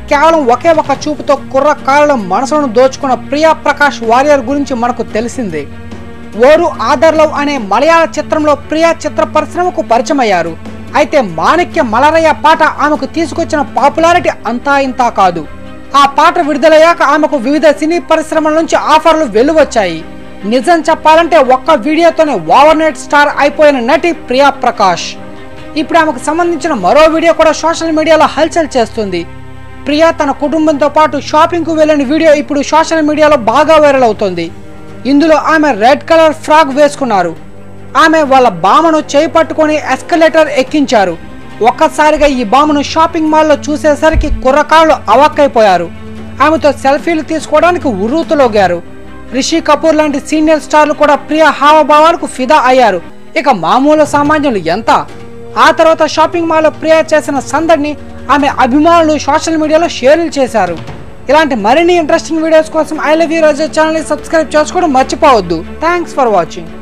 కేవలం ఒకే ఒక చూపుతో కుర్రకారుల మనసులను దోచుకున్న ప్రియా ప్రకాష్ వారియర్ గురించి మనకు తెలిసిందే ఓరు ఆదర్లవ్ అనే మలయాళ చిత్రంలో ప్రియా చిత్ర పరిశ్రమకు పరిచయమయ్యారు అయితే మాణిక్య మలరయ్య పాట ఆమెకు తీసుకొచ్చిన పాపులారిటీ అంతా ఇంతా కాదు ఆ పాట విడుదలయ్యాక ఆమెకు వివిధ సినీ పరిశ్రమల నుంచి ఆఫర్లు వెలువచ్చాయి నిజం చెప్పాలంటే ఒక్క వీడియోతోనే ఓవర్ నైట్ స్టార్ అయిపోయిన నటి ప్రియా ప్రకాష్ ఇప్పుడు ఆమెకు సంబంధించిన మరో వీడియో కూడా సోషల్ మీడియాలో హల్చల్ చేస్తుంది ప్రియా తన కుటుంబంతో పాటు షాపింగ్ కు వెళ్ళిన వీడియో ఇప్పుడు సోషల్ మీడియాలో బాగా వైరల్ అవుతోంది ఇందులో ఆమె రెడ్ కలర్ ఫ్రాక్ వేసుకున్నారు ఆమె వాళ్ళ బామను చేయి పట్టుకొని ఎస్కలేటర్ ఎక్కించారు ఒక్కసారిగా ఈ బామను షాపింగ్ మాల్లో చూసేసరికి కుర్రకాళ్ళు అవాక్కైపోయారు ఆమెతో సెల్ఫీలు తీసుకోవడానికి ఉర్రూతలోగారు రిషి కపూర్ లాంటి సీనియర్ స్టార్లు కూడా ప్రియ హావభావాలకు ఫిదా అయ్యారు ఇక మామూలు సామాన్యులు ఎంత ఆ తర్వాత షాపింగ్ మాల్లో ప్రియ చేసిన సందడిని ఆమె అభిమానులు సోషల్ మీడియాలో షేర్లు చేశారు ఇలాంటి మరిన్ని ఇంట్రెస్టింగ్ వీడియోస్ కోసం ఐ లవ్ యూ రోజు ఛానల్ సబ్స్క్రైబ్ చేసుకోవడం మర్చిపోవద్దు థ్యాంక్స్ ఫర్ వాచింగ్